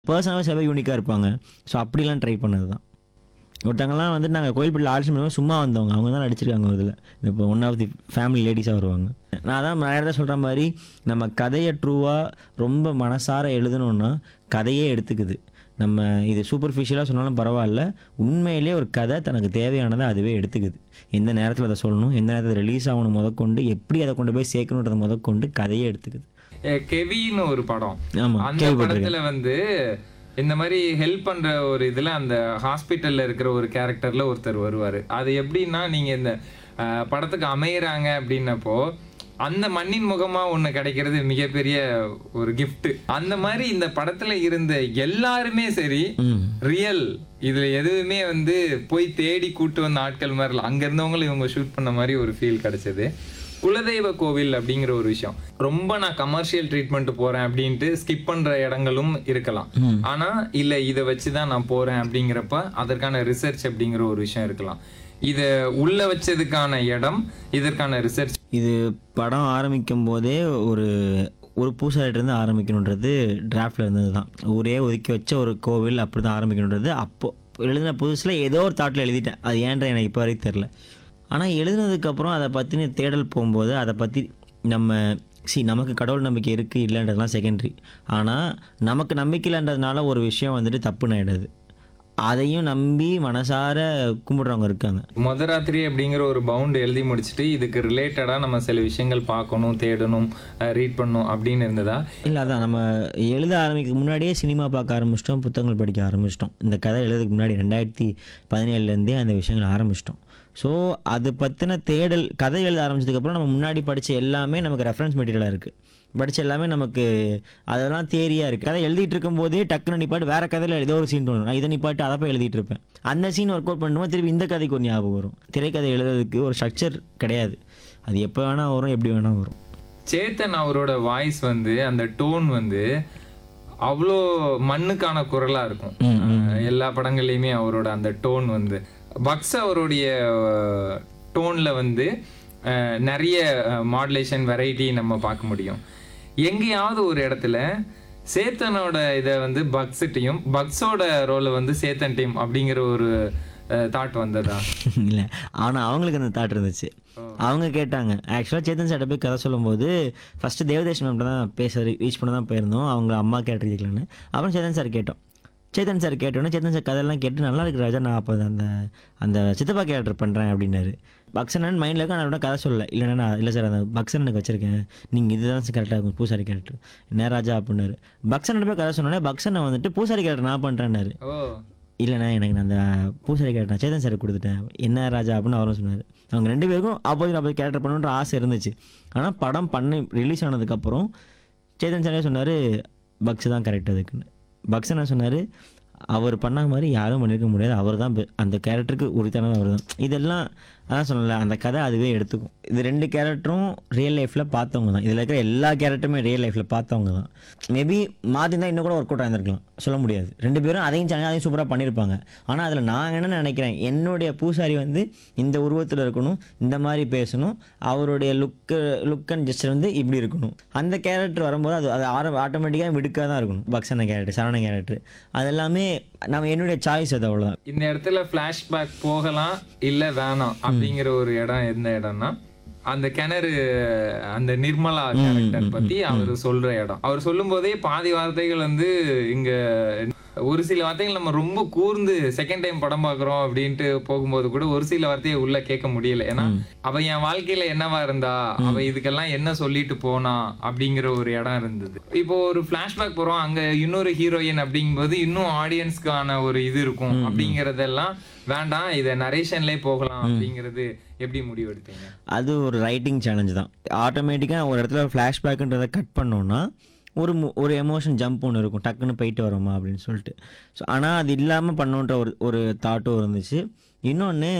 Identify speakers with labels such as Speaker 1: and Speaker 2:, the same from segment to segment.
Speaker 1: பர்சனலாக சில பேர் யூனிக்காக இருப்பாங்க ஸோ அப்படிலாம் ட்ரை பண்ணது தான் ஒருத்தவங்கலாம் வந்து நாங்கள் கோயில்பட்டில் ஆடிஷன் பண்ணுவோம் சும்மா வந்தவங்க அவங்க தான் நடிச்சிருக்காங்க ஒரு இதில் இப்போ ஒன் ஆஃப் தி ஃபேமிலி லேடிஸாக வருவாங்க நான் தான் நிறைய இடத்துல சொல்கிற மாதிரி நம்ம கதையை ட்ரூவாக ரொம்ப மனசார எழுதணுன்னா கதையே எடுத்துக்குது நம்ம இது சூப்பர்ஃபிஷியலாக சொன்னாலும் பரவாயில்ல உண்மையிலே ஒரு கதை தனக்கு தேவையானதை அதுவே எடுத்துக்குது எந்த நேரத்தில் அதை சொல்லணும் எந்த நேரத்தில் ரிலீஸ் ஆகணும் முதற்கொண்டு எப்படி அதை கொண்டு போய் சேர்க்கணுன்றதை முதற்கொண்டு கதையே எடுத்துக்குது
Speaker 2: அஹ் கெவின்னு ஒரு படம்
Speaker 1: ஆமா,
Speaker 2: அந்த
Speaker 1: கேள்விப்பட்டிருக்கேன்.
Speaker 2: படத்துல வந்து இந்த மாதிரி ஹெல்ப் பண்ற ஒரு இதுல அந்த ஹாஸ்பிட்டல்ல இருக்கிற ஒரு கேரக்டர்ல ஒருத்தர் வருவாரு அது எப்படின்னா நீங்க இந்த அஹ், படத்துக்கு அமையறாங்க அப்படின்னப்போ அந்த மண்ணின் முகமா ஒண்ணு கிடைக்கிறது மிகப்பெரிய ஒரு gift அந்த மாதிரி இந்த படத்துல இருந்த எல்லாருமே சரி
Speaker 1: ம்
Speaker 2: ரியல் இதுல எதுவுமே வந்து போய் தேடி கூட்டு வந்த ஆட்கள் மாதிரி இல்லை அங்க இருந்தவங்களும் இவங்க ஷூட் பண்ண மாதிரி ஒரு ஃபீல் கிடைச்சது குலதெய்வ கோவில் அப்படிங்கிற ஒரு விஷயம் ரொம்ப நான் கமர்ஷியல் ட்ரீட்மெண்ட் போறேன் அப்படின்ட்டு ஸ்கிப் பண்ற இடங்களும் இருக்கலாம் ஆனா இல்ல இதை வச்சுதான் நான் போறேன் அப்படிங்கிறப்ப அதற்கான ரிசர்ச் அப்படிங்கிற ஒரு விஷயம் இருக்கலாம் இத உள்ள வச்சதுக்கான இடம் இதற்கான ரிசர்ச்
Speaker 1: இது படம் ஆரம்பிக்கும் போதே ஒரு ஒரு பூசாரிட்டிருந்து ஆரம்பிக்கணுன்றது டிராஃப்டில் இருந்தது தான் ஊரே ஒதுக்கி வச்ச ஒரு கோவில் அப்படி தான் ஆரம்பிக்கணுன்றது அப்போ எழுதின புதுசில் ஏதோ ஒரு தாட்டில் எழுதிட்டேன் அது ஏன்ற எனக்கு இப்போ வரைக்கும் தெரில ஆனால் எழுதுனதுக்கப்புறம் அதை பற்றின தேடல் போகும்போது அதை பற்றி நம்ம சி நமக்கு கடவுள் நம்பிக்கை இருக்குது இல்லைன்றதுலாம் செகண்டரி ஆனால் நமக்கு நம்பிக்கை இல்லைன்றதுனால ஒரு விஷயம் வந்துட்டு தப்புன்னு ஆயிடுது அதையும் நம்பி மனசார கும்பிட்றவங்க இருக்காங்க
Speaker 2: முதராத்திரி அப்படிங்கிற ஒரு பவுண்ட் எழுதி முடிச்சுட்டு இதுக்கு ரிலேட்டடா நம்ம சில விஷயங்கள் பார்க்கணும் தேடணும் ரீட் பண்ணணும் அப்படின்னு இருந்ததா
Speaker 1: இல்லை அதான் நம்ம எழுத ஆரம்பிக்க முன்னாடியே சினிமா பார்க்க ஆரம்பிச்சிட்டோம் புத்தகங்கள் படிக்க ஆரம்பிச்சிட்டோம் இந்த கதை எழுதுறதுக்கு முன்னாடி ரெண்டாயிரத்தி பதினேழுலேருந்தே அந்த விஷயங்கள் ஆரம்பிச்சிட்டோம் ஸோ அது பற்றின தேடல் கதை எழுத ஆரம்பிச்சதுக்கப்புறம் நம்ம முன்னாடி படித்த எல்லாமே நமக்கு ரெஃபரன்ஸ் மெட்டீரியலாக இருக்குது படித்த எல்லாமே நமக்கு அதெல்லாம் தேரியாக இருக்குது கதை எழுதிட்டு இருக்கும்போதே டக்குன்னு நிப்பாட்டு வேறு கதையில் ஏதோ ஒரு சீன் தோணும் நான் இதை நிப்பாட்டு அதை போய் எழுதிட்டு இருப்பேன் அந்த சீன் ஒர்க் அவுட் பண்ணும்போது திருப்பி இந்த கதைக்கு ஒரு ஞாபகம் வரும் திரைக்கதை எழுதுறதுக்கு ஒரு ஸ்ட்ரக்சர் கிடையாது அது எப்போ வேணால் வரும் எப்படி வேணால் வரும்
Speaker 2: சேத்தன் அவரோட வாய்ஸ் வந்து அந்த டோன் வந்து அவ்வளோ மண்ணுக்கான குரலா இருக்கும் அஹ் எல்லா படங்கள்லையுமே அவரோட அந்த டோன் வந்து பக்ஸ் அவருடைய டோன்ல வந்து அஹ், நிறைய மாடுலேஷன் வெரைட்டி நம்ம பார்க்க முடியும் எங்கேயாவது ஒரு இடத்துல சேத்தனோட இதை வந்து பக்ஸ்ட்டையும் பக்ஸோட ரோலை வந்து சேத்தன் டீம் அப்படிங்கிற ஒரு தாட் வந்ததா
Speaker 1: இல்லை ஆனால் அவங்களுக்கு அந்த தாட் இருந்துச்சு அவங்க கேட்டாங்க ஆக்சுவலாக சேத்தன் சார்ட்ட போய் கதை சொல்லும்போது ஃபஸ்ட்டு தேவதேஷ் மேம்கிட்ட தான் பேச ரீச் பண்ண தான் போயிருந்தோம் அவங்க அம்மா கேட்டு கேட்கலன்னு அப்புறம் சேத்தன் சார் கேட்டோம் சேத்தன் சார் கேட்டோன்னே சேத்தன் சார் கதையெல்லாம் கேட்டு நல்லா இருக்கு ராஜா நான் அப்போ அந்த அந்த சித்தப்பா கேரக்டர் பண்ணுறேன் அப்படின்னாரு பக்ஸனன் மைண்டில் இருக்க நான் கதை சொல்லலை இல்லைன்னா நான் இல்லை சார் அந்த பக்ஸனுக்கு வச்சிருக்கேன் நீங்கள் இதுதான் கரெக்டாக இருக்கும் பூசாரி கேரக்டர் என்ன ராஜா அப்படின்னாரு பக்ஸன் போய் கதை சொன்னோன்னே பக்ஸனை வந்துட்டு பூசாரி கேரக்டர் நான் பண்ணுறேன்னாரு
Speaker 2: ஓ
Speaker 1: இல்லைண்ணா எனக்கு நான் அந்த பூசாரி கேரக்டர் சேதன் சார் கொடுத்துட்டேன் என்ன ராஜா அப்படின்னு அவரும் சொன்னார் அவங்க ரெண்டு பேருக்கும் ஆப்போசிட் ஆப்போசிட் கேரக்டர் பண்ணணுன்ற ஆசை இருந்துச்சு ஆனால் படம் பண்ணி ரிலீஸ் ஆனதுக்கப்புறம் சேதன் சாரே சொன்னார் பக்ஸ் தான் கரெக்ட் அதுக்குன்னு பக்ஸ் என்ன சொன்னார் அவர் பண்ண மாதிரி யாரும் பண்ணியிருக்க முடியாது அவர் தான் பெ- அந்த கேரக்டருக்கு உரித்தானது அவர் தான் இதெல்லாம் அதான் சொல்லல அந்த கதை அதுவே எடுத்துக்கும் இது ரெண்டு கேரக்டரும் ரியல் லைஃப்பில் பார்த்தவங்க தான் இதில் இருக்கிற எல்லா கேரக்டருமே ரியல் லைஃப்பில் பார்த்தவங்க தான் மேபி மாற்றி தான் இன்னும் கூட ஒர்க் அவுட் ஆயிருந்திருக்கலாம் சொல்ல முடியாது ரெண்டு பேரும் அதையும் சேனல் அதையும் சூப்பராக பண்ணியிருப்பாங்க ஆனால் அதில் நான் என்ன நினைக்கிறேன் என்னுடைய பூசாரி வந்து இந்த உருவத்தில் இருக்கணும் இந்த மாதிரி பேசணும் அவருடைய லுக்கு லுக் அண்ட் ஜெஸ்டர் வந்து இப்படி இருக்கணும் அந்த கேரக்டர் வரும்போது அது அது ஆர ஆட்டோமேட்டிக்காக விடுக்காக தான் இருக்கணும் பக்ஸன கேரக்டர் சரண கேரக்டர் அதெல்லாமே நம்ம என்னுடைய சாய்ஸ் அது அவ்வளோதான்
Speaker 2: இந்த இடத்துல ஃப்ளாஷ்பேக் போகலாம் இல்ல வேணாம் அப்படிங்கிற ஒரு இடம் எந்த இடம்னா அந்த கிணறு அந்த நிர்மலா கேரக்டர் பத்தி அவர் சொல்ற இடம் அவர் சொல்லும் போதே பாதி வார்த்தைகள் வந்து இங்க ஒரு சில வார்த்தைகள் நம்ம ரொம்ப கூர்ந்து செகண்ட் டைம் படம் பார்க்குறோம் அப்படின்ட்டு போகும்போது கூட ஒரு சில வார்த்தையை உள்ள கேட்க முடியல ஏன்னா அவ என் வாழ்க்கையில என்னவா இருந்தா அவ இதுக்கெல்லாம் என்ன சொல்லிட்டு போனா அப்படிங்கிற ஒரு இடம் இருந்தது இப்போ ஒரு ஃபிளாஷ்பேக் போறோம் அங்க இன்னொரு ஹீரோயின் அப்படிங்கும்போது இன்னும் ஆடியன்ஸ்க்கான ஒரு இது இருக்கும் அப்படிங்கறதெல்லாம் வேண்டாம் இதை நரேஷன்லேயே போகலாம் அப்படிங்கிறது எப்படி முடிவெடுத்தீங்க
Speaker 1: அது ஒரு ரைட்டிங் சேலஞ்ச் தான் ஆட்டோமேட்டிக்காக ஒரு இடத்துல ஃப்ளாஷ்பேக்குன்றதை கட் பண்ணோன்னா ஒரு மு- ஒரு எமோஷன் ஜம்ப் ஒன்று இருக்கும் டக்குன்னு போயிட்டு வரோமா அப்படின்னு சொல்லிட்டு ஸோ ஆனால் அது இல்லாமல் பண்ணோன்ற ஒரு ஒரு தாட்டும் இருந்துச்சு இன்னொன்று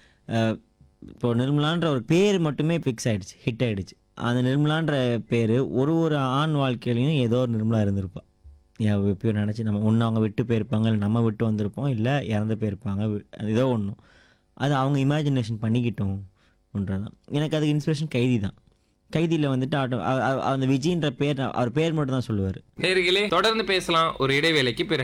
Speaker 1: இப்போ நிர்மலான்ற ஒரு பேர் மட்டுமே ஃபிக்ஸ் ஆயிடுச்சு ஹிட் ஆயிடுச்சு அந்த நிர்மலான்ற பேர் ஒரு ஒரு ஆண் வாழ்க்கையிலையும் ஏதோ ஒரு நிர்மலா இருந்திருப்பா எப்பயோ நினச்சி நம்ம ஒன்று அவங்க விட்டு போயிருப்பாங்க இல்லை நம்ம விட்டு வந்திருப்போம் இல்லை இறந்து போயிருப்பாங்க வி- ஏதோ ஒன்று அது அவங்க இமேஜினேஷன் பண்ணிக்கிட்டோம் தான் எனக்கு அதுக்கு இன்ஸ்பிரேஷன் கைதி தான் கைதியில் வந்துட்டு ஆட்டோ அ- அ- அந்த விஜய்ன்ற பேர் அவர் பேர் மட்டும் தான் சொல்லுவார்
Speaker 2: நேர்களே தொடர்ந்து பேசலாம் ஒரு இடைவேளைக்கு பிறகு